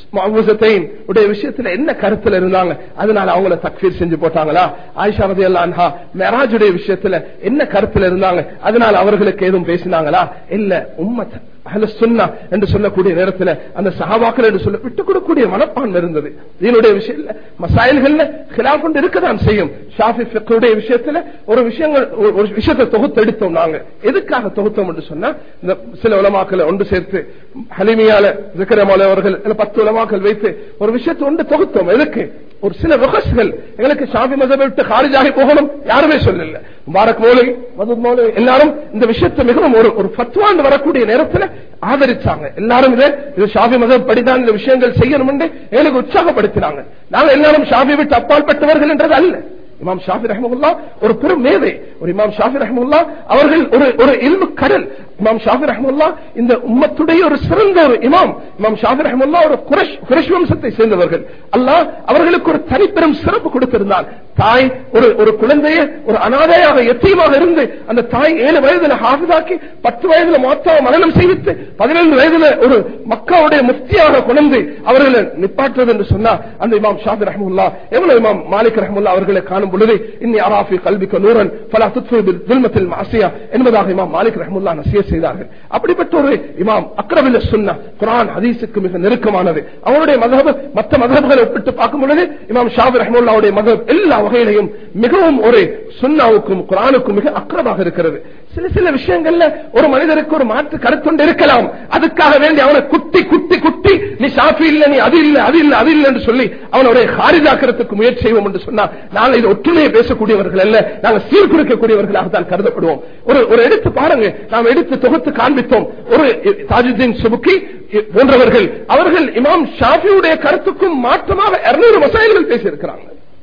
உடைய விஷயத்துல என்ன கருத்துல இருந்தாங்க அதனால அவங்கள தக்வீர் செஞ்சு போட்டாங்களா ஆயிஷா ரதியல்லான்ஹா மெராஜுடைய விஷயத்துல என்ன கருத்துல இருந்தாங்க அதனால அவர்களுக்கு எதுவும் பேசினாங்களா இல்ல உம்மத் சுன்னா என்று சொல்லக்கூடிய நேரத்தில் அந்த சகாபாக்கள் என்று சொல்ல விட்டுக் கொடுக்கக்கூடிய மனப்பான்மை இருந்தது இதனுடைய விஷயம் மசாயல்கள்ல கிலாப் கொண்டு இருக்கதான் செய்யும் ஷாஃபி ஃபிக்குடைய விஷயத்துல ஒரு விஷயங்கள் ஒரு விஷயத்தை தொகுத்தெடுத்தோம் நாங்க எதுக்காக தொகுத்தோம் என்று சொன்னா இந்த சில உலமாக்களை ஒன்று சேர்த்து ஹலிமியால ஜிக்கரமால அவர்கள் பத்து உலமாக்கள் வைத்து ஒரு விஷயத்தை ஒன்று தொகுத்தோம் எதுக்கு ஒரு சில வகசுகள் எங்களுக்கு ஷாபி மதத்தை விட்டு காலிஜாகி போகணும் யாருமே சொல்லல முபாரக் மோலி மதுத் மோலி எல்லாரும் இந்த விஷயத்தை மிகவும் ஒரு ஒரு பத்துவாண்டு வரக்கூடிய நேரத்தில் ஆதரிச்சாங்க எல்லாரும் இதை இது ஷாபி மதம் படிதான் இந்த விஷயங்கள் செய்யணும் என்று எங்களுக்கு உற்சாகப்படுத்தினாங்க நாங்க எல்லாரும் ஷாபி விட்டு அப்பால் பட்டவர்கள் என்றது அல்ல இமாம் ஷாஃபி ரஹமுல்லா ஒரு பெரும் மேதை ஒரு இமாம் ஷாஃபி ரஹமுல்லா அவர்கள் ஒரு ஒரு இல்மு கடல் இமாம் ஷாஃபி ரஹமுல்லா இந்த உம்மத்துடைய ஒரு சிறந்த ஒரு இமாம் இமாம் ஷாஃபி ரஹமுல்லா ஒரு குரஷ் குரஷ் வம்சத்தை சேர்ந்தவர்கள் அல்லாஹ் அவர்களுக்கு ஒரு தனிப்பெரும் சிறப்பு கொடுத்திருந்தார் தாய் ஒரு ஒரு குழந்தைய ஒரு அனாதையாக எத்தியமாக இருந்து அந்த தாய் ஏழு வயதுல ஹாஃபிதாக்கி பத்து வயதுல மொத்த மரணம் செய்வித்து பதினைந்து வயதுல ஒரு மக்காவுடைய முஃப்தியாக கொண்டு அவர்களை நிப்பாற்றுவது என்று சொன்னா அந்த இமாம் ஷாஃபி ரஹமுல்லா எவ்வளவு இமாம் மாலிக் ரஹமுல்லா அவர்களை காணும் பொழுது இன்னி அராஃபி கல்விக்க நூரன் பல துல்மத்தில் மாசியா என்பதாக இமாம் மாலிக் ரஹமுல்லா நசிய செய்தார்கள் அப்படிப்பட்ட ஒரு இமாம் அக்ரவில்ல சுன்னா குரான் ஹதீஸுக்கு மிக நெருக்கமானது அவருடைய மதபு மற்ற மதபுகளை ஒப்பிட்டு பார்க்கும் பொழுது இமாம் ஷாபி ரஹமுல்லாவுடைய மதப் எல்லா வகையிலையும் மிகவும் ஒரு சுன்னாவுக்கும் குரானுக்கும் மிக அக்கரமாக இருக்கிறது சில சில விஷயங்கள்ல ஒரு மனிதருக்கு ஒரு மாற்று கருத்துண்டு இருக்கலாம் அதுக்காக வேண்டி அவனை குட்டி குட்டி குட்டி நீ ஷாஃபி இல்ல நீ அது இல்ல அது இல்ல அது இல்ல என்று சொல்லி அவனுடைய ஹாரிதாக்கிறதுக்கு முயற்சி செய்வோம் என்று சொன்னா நாங்கள் இது ஒற்றுமையை பேசக்கூடியவர்கள் அல்ல நாங்கள் சீர்குலைக்கக்கூடியவர்களாக தான் கருதப்படுவோம் ஒரு ஒரு எடுத்து பாருங்க நாம் எடுத்து தொகுத்து காண்பித்தோம் ஒரு தாஜுதீன் சுபுக்கி போன்றவர்கள் அவர்கள் இமாம் ஷாஃபியுடைய கருத்துக்கும் மாற்றமாக இருநூறு மசாயல்கள் பேசியிருக்கிறாங்க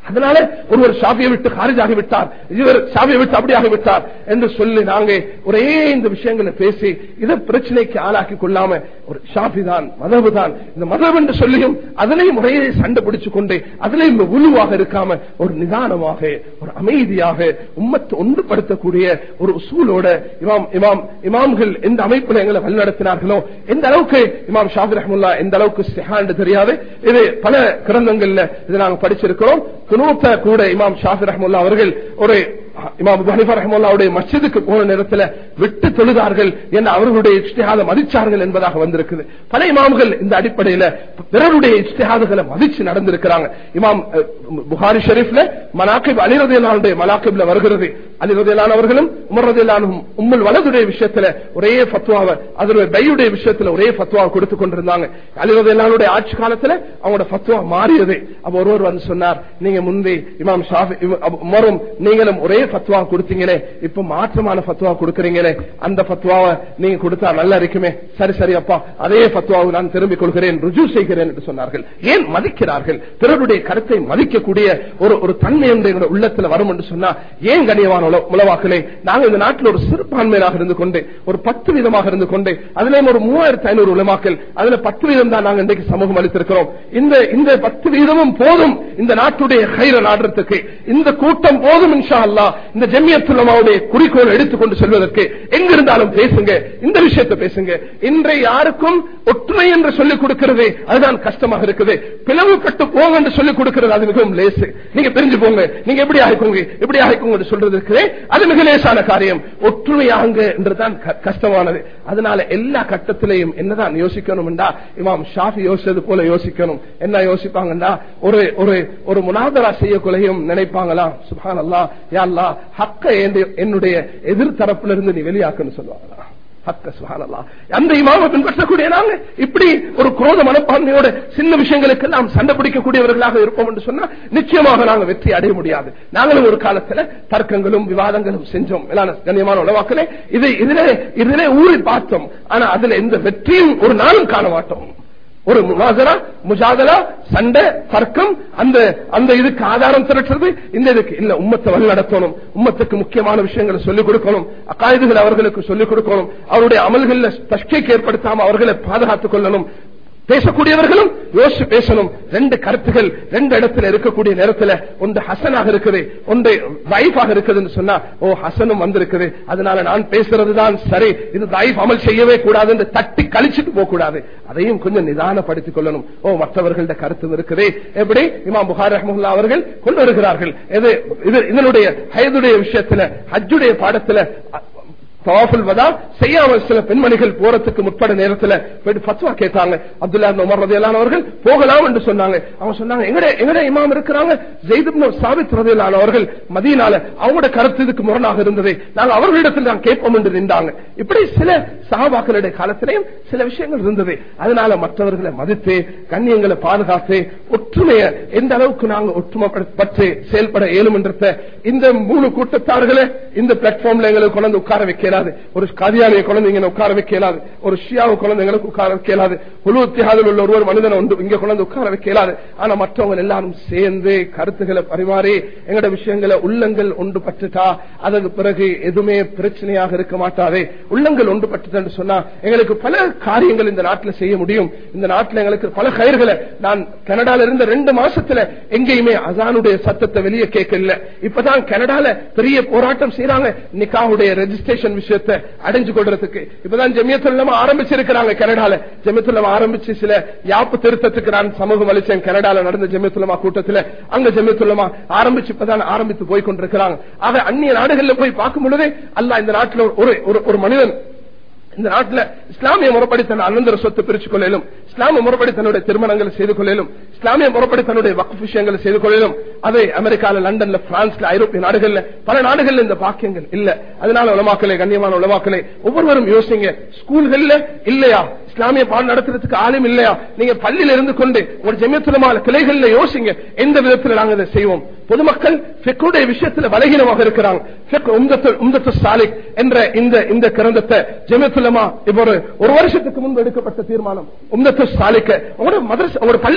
அதனால ஒருவர் ஷாபியை விட்டு காரிஜாகி விட்டார் இவர் ஷாபியை விட்டு அப்படியாகி விட்டார் என்று சொல்லி நாங்க ஒரே இந்த விஷயங்களை பேசி இதை பிரச்சனைக்கு ஆளாக்கி கொள்ளாம ஒரு ஷாபி தான் மதவு தான் இந்த மதம் என்று சொல்லியும் அதனையும் முறையே சண்டை பிடிச்சு கொண்டு அதிலையும் உருவாக இருக்காம ஒரு நிதானமாக ஒரு அமைதியாக உம்மத்தை ஒன்றுபடுத்தக்கூடிய ஒரு உசூலோட இமாம் இமாம் இமாம்கள் எந்த அமைப்புல எங்களை வழிநடத்தினார்களோ எந்த அளவுக்கு இமாம் ஷாபி ரஹமுல்லா எந்த அளவுக்கு சிஹாண்டு தெரியாது இது பல கிரந்தங்கள்ல இதை நாங்க படிச்சிருக்கிறோம் குனூத்த கூட இமாம் ஷாஃபி ரஹமுல்லா அவர்கள் ஒரு இமாம் அபு ஹனிஃபா ரஹமுல்லாவுடைய மஸ்ஜிதுக்கு போன நேரத்தில் விட்டு தொழுதார்கள் என அவர்களுடைய இஷ்டிஹாத மதிச்சார்கள் என்பதாக வந்திருக்குது பல இமாம்கள் இந்த அடிப்படையில பிறருடைய இஷ்டிஹாதுகளை மதிச்சு நடந்திருக்கிறாங்க இமாம் அஹ், புகாரி ஷெரீஃப்ல மனாக்கிப் அலிரதியலானுடைய மனாக்கிப்ல வருகிறது அலிரதியலான் அவர்களும் உமர் ரதியலானும் உம்முல் வலதுடைய விஷயத்துல ஒரே ஃபத்வாவை அதனுடைய பையுடைய விஷயத்துல ஒரே ஃபத்வாவை கொடுத்து கொண்டிருந்தாங்க அலிரதியலானுடைய ஆட்சி காலத்துல அவங்களோட ஃபத்வா மாறியது அப்ப ஒருவர் வந்து சொன்னார் நீங்க முந்தி இமாம் ஷாஃபி இவ- அபு உமரும் நீங்களும் ஒரே ஃபத்வா கொடுத்தீங்களே இப்ப மாற்றமான ஃபத்வா கொடுக்கறீங்களே அந்த ஃபத்வாவை நீங்க கொடுத்தா நல்லா இருக்குமே சரி சரி அப்பா அதே ஃபத்வாவை நான் திரும்பிக் கொள்கிறேன் ருஜு செய்கிறேன் என்று சொன்னார்கள் ஏன் மதிக்கிறார்கள் பிறருடைய கருத்தை மதிக்கக்கூடிய ஒரு ஒரு தன்மை ஒன்று எங்களுடைய உள்ளத்துல வரும் என்று சொன்னா ஏன் கண்ணியமான உல- உலவாக்களே நாங்க இந்த நாட்டில் ஒரு சிறுபான்மையாக இருந்து கொண்டு ஒரு பத்து வீதமாக இருந்து கொண்டு அதுலயும் ஒரு மூவாயிரத்தி ஐநூறு உலமாக்கள் அதுல பத்து வீதம் தான் நாங்க இன்றைக்கு சமூகம் அளித்திருக்கிறோம் இந்த இந்த பத்து வீதமும் போதும் இந்த நாட்டுடைய கைர நாடுறதுக்கு இந்த கூட்டம் போதும் இன்ஷா அல்லாஹ் இந்த ஜெமியத்துலமாவுடைய குறிக்கோள் எடுத்துக்கொண்டு செல்வதற்கு எங்கிருந்தாலும் பேசுங்க இந்த விஷயத்தை பேசுங்க இன்றை யாருக்கும் ஒற்றுமை என்று சொல்லிக் கொடுக்கிறது அதுதான் கஷ்டமாக இருக்குது பிளவுபட்டு போங்க என்று சொல்லிக் கொடுக்கிறது அது மிகவும் லேசு நீங்க பிரிஞ்சு போங்க நீங்க எப்படி ஆகிக்கோங்க எப்படி ஆகிக்கோங்க என்று சொல்றது இருக்கிறே அது மிக லேசான காரியம் ஒற்றுமையாங்க என்றுதான் க- கஷ்டமானது அதனால எல்லா கட்டத்திலையும் என்னதான் யோசிக்கணும் என்றா இமாம் ஷாஃபி யோசிச்சது போல யோசிக்கணும் என்ன யோசிப்பாங்கன்னா ஒரு ஒரு ஒரு முனாதரா செய்யக்குள்ளையும் நினைப்பாங்களா சுபான் அல்லா யா அல்லா ஹக்க என்னுடைய- என்னுடைய எதிர்த்தரப்புல இருந்து நீ வெளியாக்குன்னு சொல்லுவாங்களா ஹக்க சுப்ஹானல்லாஹ். அந்த இமாமை பின்பற்றக்கூடிய நாங்க இப்படி ஒரு குரோத மனப்பான்மையோட சின்ன விஷயங்களுக்கு நாம் சண்டை பிடிக்கக்கூடியவர்களாக இருப்போம் என்று சொன்னா நிச்சயமாக நாங்க வெற்றி அடைய முடியாது நாங்களும் ஒரு காலத்துல தர்க்கங்களும் விவாதங்களும் செஞ்சோம் மேலான கண்ணியமான உலவாக்களே இது இதிலே இதிலே ஊறி பார்த்தோம் ஆனா அதுல எந்த வெற்றியும் ஒரு நாளும் காண மாட்டோம் ஒரு முனாசரா முஜாதலா சண்டை தர்க்கம் அந்த அந்த இதுக்கு ஆதாரம் திரட்டுறது இந்த இதுக்கு இல்ல உம்மத்தை வழி நடத்தணும் உம்மத்துக்கு முக்கியமான விஷயங்களை சொல்லிக் கொடுக்கணும் அக்காயுதுகளை அவர்களுக்கு சொல்லிக் கொடுக்கணும் அவருடைய அமல்கள்ல தஷ்கைக்கு ஏற்படுத்தாம அவர்களை பாதுகாத்துக் கொள்ளணும் பேசக்கூடியவர்களும் யோசிச்சு பேசணும் ரெண்டு கருத்துகள் ரெண்டு இடத்துல இருக்கக்கூடிய நேரத்துல ஒன்று ஹசனாக இருக்குது ஒன்று வைஃபாக இருக்குதுன்னு சொன்னா ஓ ஹசனும் வந்திருக்குது அதனால நான் பேசுறதுதான் சரி இது தைஃப் அமல் செய்யவே கூடாது என்று தட்டி கழிச்சிட்டு போக கூடாது அதையும் கொஞ்சம் நிதானப்படுத்திக் கொள்ளணும் ஓ மற்றவர்கள்ட கருத்தும் இருக்குது எப்படி இமாம் புகார் ரஹமுல்லா அவர்கள் கொண்டு வருகிறார்கள் இது இது இதனுடைய ஹயதுடைய விஷயத்துல ஹஜ்ஜுடைய பாடத்துல தவாஃபுல் வதா செய்யாமல் சில பெண்மணிகள் போறதுக்கு முற்பட நேரத்துல போயிட்டு ஃபத்வா கேட்டாங்க அப்துல்லா இப்னு உமர் ரதியல்லான் அவர்கள் போகலாம் என்று சொன்னாங்க அவங்க சொன்னாங்க எங்கட எங்கட இமாம் இருக்கிறாங்க ஜெயித் இப்னு சாபித் ரதியல்லான் அவர்கள் மதியனால அவங்களோட கருத்து இதுக்கு முரணாக இருந்தது நாங்க அவர்களிடத்தில் நான் கேட்போம் என்று நின்றாங்க இப்படி சில சகாபாக்களுடைய காலத்திலையும் சில விஷயங்கள் இருந்தது அதனால மற்றவர்களை மதித்து கண்ணியங்களை பாதுகாத்து ஒற்றுமையை எந்த அளவுக்கு நாங்க ஒற்றுமை பற்றி செயல்பட இயலும் என்றத இந்த மூணு கூட்டத்தார்களை இந்த பிளாட்ஃபார்ம்ல எங்களுக்கு கொண்டு வந்து உட்கார வைக்கலாது ஒரு காதியானியை கொண்டு இங்க உட்கார வைக்கலாது ஒரு ஷியாவை கொண்டு எங்களுக்கு உட்கார வைக்கலாது முழு தியாதில் உள்ள ஒருவர் மனிதனை வந்து இங்க கொண்டு வந்து உட்கார வைக்கலாது ஆனா மற்றவங்க எல்லாரும் சேர்ந்து கருத்துக்களை பரிமாறி எங்கட விஷயங்களை உள்ளங்கள் ஒன்று பட்டுட்டா அதற்கு பிறகு எதுவுமே பிரச்சனையாக இருக்க மாட்டாதே உள்ளங்கள் ஒன்று பட்டுட்டு சொன்னா எங்களுக்கு பல காரியங்கள் இந்த நாட்டில் செய்ய முடியும் இந்த நாட்டில் எங்களுக்கு பல கயிர்களை நான் கனடால இருந்த ரெண்டு மாசத்துல எங்கேயுமே அசானுடைய சத்தத்தை வெளியே கேட்கல இப்பதான் கனடால பெரிய போராட்டம் செய்யறாங்க நிக்காவுடைய ரெஜிஸ்ட்ரேஷன் விஷயத்தை அடைஞ்சு கொள்றதுக்கு இப்பதான் ஜெமியத்துள்ளமா ஆரம்பிச்சிருக்கிறாங்க கனடால ஜெமியத்துள்ளமா ஆரம்பிச்சு சில யாப்பு திருத்தத்துக்கு நான் சமூகம் அளிச்சேன் கனடால நடந்த ஜெமியத்துள்ளமா கூட்டத்துல அங்க ஜெமியத்துள்ளமா ஆரம்பிச்சு இப்பதான் ஆரம்பித்து போய் கொண்டிருக்கிறாங்க ஆக அந்நிய நாடுகள்ல போய் பார்க்கும் பொழுதே அல்ல இந்த நாட்டில் ஒரு ஒரு ஒரு மனிதன் இந்த நாட்டில் இஸ்லாமிய முறைப்படி தன் அனந்தர சொத்து பிரிச்சு கொள்ளையிலும் இஸ்லாமிய முறைப்படி தன்னுடைய திருமணங்களை செய்து கொள்ளையிலும் இஸ்லாமிய முறைப்படி தன்னுடைய வக்கு விஷயங்களை செய்து கொள்ளையிலும் அதை அமெரிக்கால லண்டன்ல பிரான்ஸ்ல ஐரோப்பிய நாடுகள்ல பல நாடுகள்ல இந்த பாக்கியங்கள் இல்ல அதனால உலமாக்களே கண்ணியமான உலமாக்களே ஒவ்வொருவரும் யோசிங்க ஸ்கூல்கள்ல இல்லையா இஸ்லாமிய பாடம் நடத்துறதுக்கு ஆளும் இல்லையா நீங்க பள்ளியில இருந்து கொண்டு ஒரு ஜெமியத்துலமான கிளைகள்ல யோசிங்க எந்த விதத்துல நாங்க இதை செய்வோம் பொதுமக்கள் ஃபெக்குடைய விஷயத்துல பலகீனமாக இருக்கிறாங்க ஃபெக் உம்தத்து உம்தத்து சாலிக் என்ற இந்த இந்த கிரந்தத்தை ஜெமியத்துலமா இப்போ ஒரு ஒரு வருஷத்துக்கு முன்பு எடுக்கப்பட்ட தீர்மானம் உம்தத்து சாலிக்க உங்களோட மதரச ஒரு பள்ளிகள் இருந்து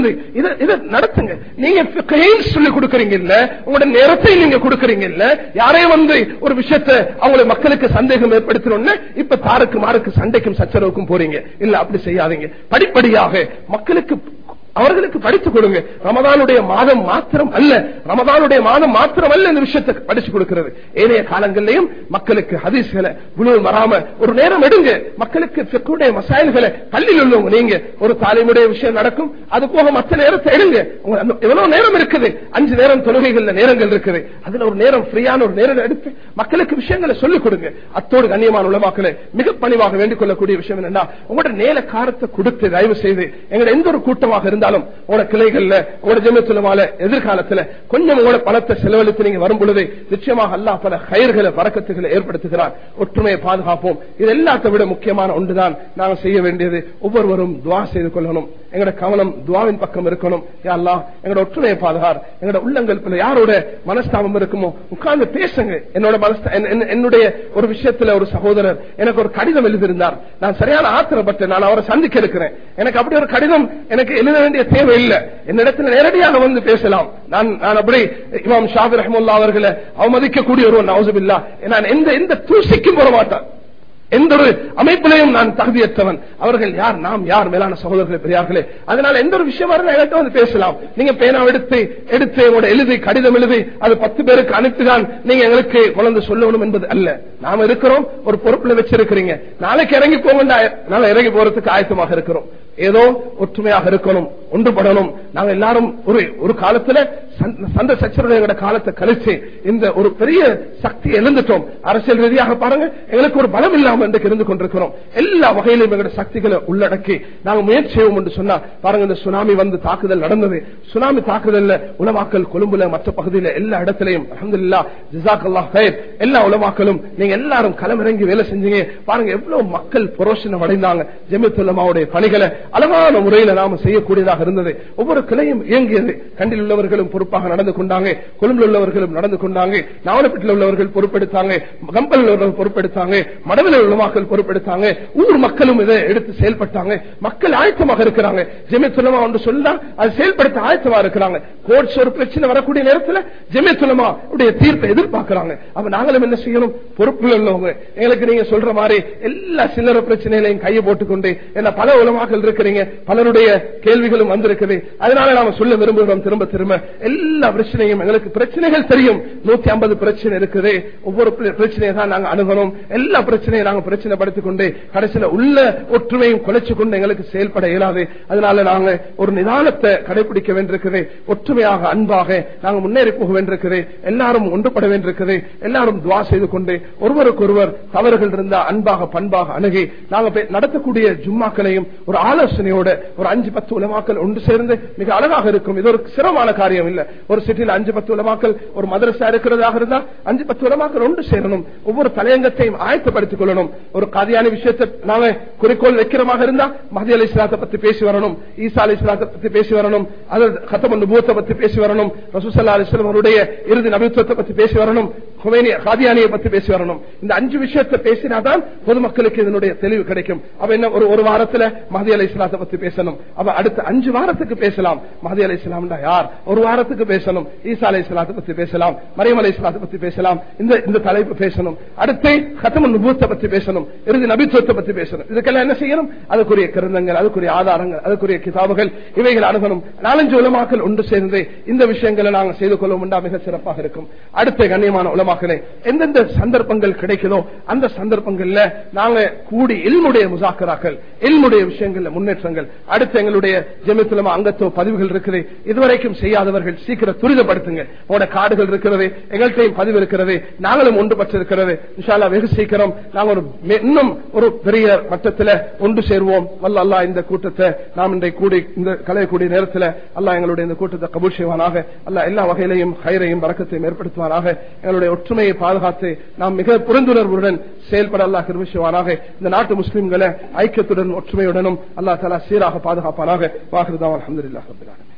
இருந்து இதை இதை நடத்துங்க நீங்க fiqh சொல்லி கொடுக்கறீங்க இல்ல உங்களோட நேரத்தை நீங்க கொடுக்கறீங்க இல்ல யாரே வந்து ஒரு விஷயத்தை அவங்களை மக்களுக்கு சந்தேகம் ஏற்படுத்தணும்னு இப்ப தாருக்கு மாருக்கு சண்டைக்கும் சச்சரவுக்கும் போறீங்க இல்ல அப்படி செய்யாதீங்க படிப்படியாக மக்களுக்கு அவர்களுக்கு படித்து கொடுங்க ரமதானுடைய மாதம் மாத்திரம் அல்ல ரமதானுடைய மாதம் மாத்திரம் அல்ல இந்த விஷயத்தை படிச்சு கொடுக்கிறது ஏனைய காலங்களிலையும் மக்களுக்கு ஹதீஸ்களை குழு வராம ஒரு நேரம் எடுங்க மக்களுக்கு fiqh-உடைய மசாயல்களை பள்ளியில் உள்ளவங்க நீங்க ஒரு தாலிமுடைய விஷயம் நடக்கும் அது போக மற்ற நேரத்தை எடுங்க உங்க அந்த எவ்வளவு நேரம் இருக்குது அஞ்சு நேரம் தொழுகைகள்ல நேரங்கள் இருக்குது அதுல ஒரு நேரம் ஃப்ரீயான ஒரு நேரம் எடுத்து மக்களுக்கு விஷயங்களை சொல்லிக் கொடுங்க அத்தோடு கண்ணியமான உலமாக்களை மிக பணிவாக வேண்டிக் கொள்ளக்கூடிய விஷயம் என்னன்னா உங்களோட நேர காரத்தை கொடுத்து தயவு செய்து எங்களோட எந்த ஒரு கூட்டமாக இருந்தாலும் உங்களோட கிளைகள்ல உங்களோட ஜெமத்துலமால எதிர்காலத்துல கொஞ்சம் உங்களோட பணத்தை செலவழித்து நீங்க வரும் பொழுது நிச்சயமாக அல்லாஹ் பல கயிர்களை வரக்கத்துகளை ஏற்படுத்துகிறார் ஒற்றுமையை பாதுகாப்போம் இது எல்லாத்தை விட முக்கியமான ஒன்றுதான் நாங்க செய்ய வேண்டியது ஒவ்வொருவரும் துவா செய்து கொள்ளணும் எங்களோட கவனம் துவாவின் பக்கம் இருக்கணும் யா அல்லாஹ் எங்களோட ஒற்றுமையை பாதுகார் எங்களோட உள்ளங்கள் யாரோட மனஸ்தாபம் இருக்குமோ உட்கார்ந்து பேசுங்க என்னோட மனஸ்த என்- என்- என்னுடைய ஒரு விஷயத்துல ஒரு சகோதரர் எனக்கு ஒரு கடிதம் எழுதியிருந்தார் நான் சரியான ஆத்திரப்பட்டேன் நான் அவரை சந்திக்க இருக்கிறேன் எனக்கு அப்படி ஒரு கடிதம் எனக்கு எழுத வேண்டிய தேவை இல்லை என்னிடத்துல நேரடியாக வந்து பேசலாம் நான் நான் அப்படி இமாம் ஷாபி ரஹமுல்லா அவர்களை அவமதிக்கக்கூடிய ஒரு நவசுபில்லா நான் எந்த எந்த தூசிக்கும் போட மாட்டேன் எந்த ஒரு அமைப்பிலையும் நான் தகுதியற்றவன் அவர்கள் யார் நாம் யார் மேலான சகோதரர்களே பெரியார்களே அதனால எந்த ஒரு விஷயம் வரணும் என்கிட்ட வந்து பேசலாம் நீங்க பேனா எடுத்து எடுத்து உங்களோட எழுதி கடிதம் எழுதி அது பத்து பேருக்கு அனுப்பிதான் நீங்க எங்களுக்கு குழந்தை சொல்லணும் என்பது அல்ல நாம இருக்கிறோம் ஒரு பொறுப்புல வச்சிருக்கிறீங்க நாளைக்கு இறங்கி போங்க நாளை இறங்கி போறதுக்கு ஆயத்தமாக இருக்கிறோம் ஏதோ ஒற்றுமையாக இருக்கணும் ஒன்றுபடணும் நாங்க எல்லாரும் ஒரு ஒரு காலத்துல சந்த- சண்டை சச்சரவுகளோட காலத்தை கழிச்சு இந்த ஒரு பெரிய சக்தி எழுந்துட்டோம் அரசியல் ரீதியாக பாருங்க எங்களுக்கு ஒரு பலம் இல்லாம இன்றைக்கு இருந்து கொண்டிருக்கிறோம் எல்லா வகையிலும் எங்களுடைய சக்திகளை உள்ளடக்கி நாங்க முயற்சி செய்வோம் என்று சொன்னா பாருங்க இந்த சுனாமி வந்து தாக்குதல் நடந்தது சுனாமி தாக்குதல்ல உலமாக்கல் கொழும்புல மற்ற பகுதியில எல்லா இடத்திலையும் அல்ஹம்துலில்லாஹ் ஜிசாக்கல்லாஹ் ஹைர் எல்லா உலமாக்களும் நீங்க எல்லாரும் களமிறங்கி வேலை செஞ்சீங்க பாருங்க எவ்வளவு மக்கள் புரோஷனம் அடைந்தாங்க ஜெமித்துல்லமாவுடைய பணிகளை அழகான முறையில நாம செய்யக்கூடியதாக இருந்தது ஒவ்வொரு கிளையும் இயங்கியது கண்டில் உள்ளவர்களும் பொறுப்பாக நடந்து கொண்டாங்க கொழும்புல உள்ளவர்களும் நடந்து கொண்டாங்க நாவலப்பட்டில் உள்ளவர்கள் பொறுப்பெடுத்தாங்க கம்பல் உள்ளவர்கள் பொறுப்பெடுத்தாங்க மடவில் உள்ளவாக்கள் பொறுப்பெடுத்தாங்க ஊர் மக்களும் இதை எடுத்து செயல்பட்டாங்க மக்கள் ஆயத்தமாக இருக்கிறாங்க ஜெமித்துலமா ஒன்று சொல்லா அது செயல்படுத்த ஆயத்தமா இருக்கிறாங்க கோர்ட்ஸ் ஒரு பிரச்சனை வரக்கூடிய நேரத்தில் ஜெமித்துலமா உடைய தீர்ப்பை எதிர்பார்க்கிறாங்க அப்ப நாங்களும் என்ன செய்யணும் பொறுப்புல உள்ளவங்க எங்களுக்கு நீங்க சொல்ற மாதிரி எல்லா சில்லற பிரச்சனைகளையும் கையை போட்டுக்கொண்டு என்ன பல உலமாக்கள் இருக்கிறீங்க பலருடைய கேள்விகளும் வந்திருக்குது அதனால நாம சொல்ல விரும்புகிறோம் திரும்ப திரும்ப எல்லா பிரச்சனையும் எங்களுக்கு பிரச்சனைகள் தெரியும் நூத்தி ஐம்பது பிரச்சனை இருக்குது ஒவ்வொரு பிர- பிரச்சனையை தான் நாங்க அணுகணும் எல்லா பிரச்சனையும் நாங்க பிரச்சனை படுத்திக் கொண்டு கடைசியில உள்ள ஒற்றுமையும் குலைச்சு கொண்டு எங்களுக்கு செயல்பட இயலாது அதனால நாங்க ஒரு நிதானத்தை கடைபிடிக்க வேண்டியிருக்குது ஒற்றுமையாக அன்பாக நாங்க முன்னேறி போக வேண்டியிருக்குது எல்லாரும் ஒன்றுபட வேண்டியிருக்குது எல்லாரும் துவா செய்து கொண்டு ஒருவருக்கொருவர் தவறுகள் இருந்தா அன்பாக பண்பாக அணுகி நாங்க பே- நடத்தக்கூடிய ஜும்மாக்களையும் ஒரு ஆலோசனையோட ஒரு அஞ்சு பத்து உலமாக்கள் ஒன்று சேர்ந்து மிக அழகாக இருக்கும் இது ஒரு சிரமமான காரியம் இல்ல ஒரு சிட்டியில் அஞ்சு பத்து உலமாக்கள் ஒரு மதரசா இருக்கிறதாக இருந்தா அஞ்சு பத்து உலமாக்கள் ஒன்று சேரணும் ஒவ்வொரு தலையங்கத்தையும் ஆயத்தப்படுத்திக் கொள்ளணும் ஒரு காதியான விஷயத்தை நாங்க குறிக்கோள் வைக்கிறமாக இருந்தா மஹதி அலி இஸ்லாத்தை பத்தி பேசி வரணும் ஈசா அலி இஸ்லாத்தை பத்தி பேசி வரணும் அது கத்தமன் நுபூத்தை பத்தி பேசி வரணும் ரசூசல்லா அலிஸ்லாம் அவருடைய இறுதி நபித்துவத்தை பத்தி பேசி வரணும் ஹுமைனி காதியானியை பத்தி பேசி வரணும் இந்த அஞ்சு விஷயத்தை பேசினாதான் பொதுமக்களுக்கு இதனுடைய தெளிவு கிடைக்கும் அப்ப என்ன ஒரு ஒரு வாரத்துல மஹதி அலி இஸ்லாத்தை பத்தி பேசணும் அப்ப அடுத்த அஞ்சு வாரத்துக்கு பேசலாம் மஹதி அலி இஸ்லாம்டா யார் ஒரு வாரத்துக்கு பேசணும் ஈசா அலி இஸ்லாத்தை பத்தி பேசலாம் மரியம் அலி இஸ்லாத்தை பத்தி பேசலாம் இந்த இந்த தலைப்பு பேசணும் அடுத்து கத்தமன் நுபூத்தை பத்தி பேசணும் இறுதி நபித்துவத்தை பத்தி பேசணும் இதுக்கெல்லாம் என்ன செய்யணும் அதுக்குரிய கிருந்தங்கள் அதுக்குரிய ஆதாரங்கள் அதுக்குரிய கிதாபுகள் இவைகள் அணுகணும் நாலஞ்சு உலமாக்கள் ஒன்று சேர்ந்து இந்த விஷயங்களை நாங்கள் செய்து கொள்ளும் உண்டா மிக சிறப்பாக இருக்கும் அடுத்த கண்ணியமான உலமாக்களே எந்தெந்த சந்தர்ப்பங்கள் கிடைக்குதோ அந்த சந்தர்ப்பங்கள்ல நாங்க கூடி இல்முடைய முசாக்கராக்கள் இல்முடைய விஷயங்கள்ல முன்னேற்றங்கள் அடுத்து எங்களுடைய ஜெமித்துலமா அங்கத்துவ பதிவுகள் இருக்குது இதுவரைக்கும் செய்யாதவர்கள் சீக்கிரம் துரிதப்படுத்துங்க உங்களோட காடுகள் இருக்கிறது எங்கள்கிட்டையும் பதிவு இருக்கிறது நாங்களும் ஒன்றுபட்டு இருக்கிறது இன்ஷால்லா வெகு சீக்கிரம் நாங்க ஒரு மே- இன்னும் ஒரு பெரிய மட்டத்தில் ஒன்று சேருவோம் வல்ல அல்லாஹ் இந்த கூட்டத்தை நாம் இன்றைக்கு கூடி இந்த கலையக்கூடிய நேரத்தில் அல்லாஹ் எங்களுடைய இந்த கூட்டத்தை கபூல் செய்வானாக அல்லாஹ் எல்லா வகையிலையும் கயிறையும் வரக்கத்தையும் ஏற்படுத்துவானாக எங்களுடைய ஒற்றுமையை பாதுகாத்து நாம் மிக புரிந்துணர்வுடன் செயல்பட அல்லாஹ் கிருபை செய்வானாக இந்த நாட்டு முஸ்லிம்களை ஐக்கியத்துடன் ஒற்றுமையுடனும் அல்லாஹ் தலா சீராக பாதுகாப்பானாக வாகிருதான் அலமதுல்லாஹ்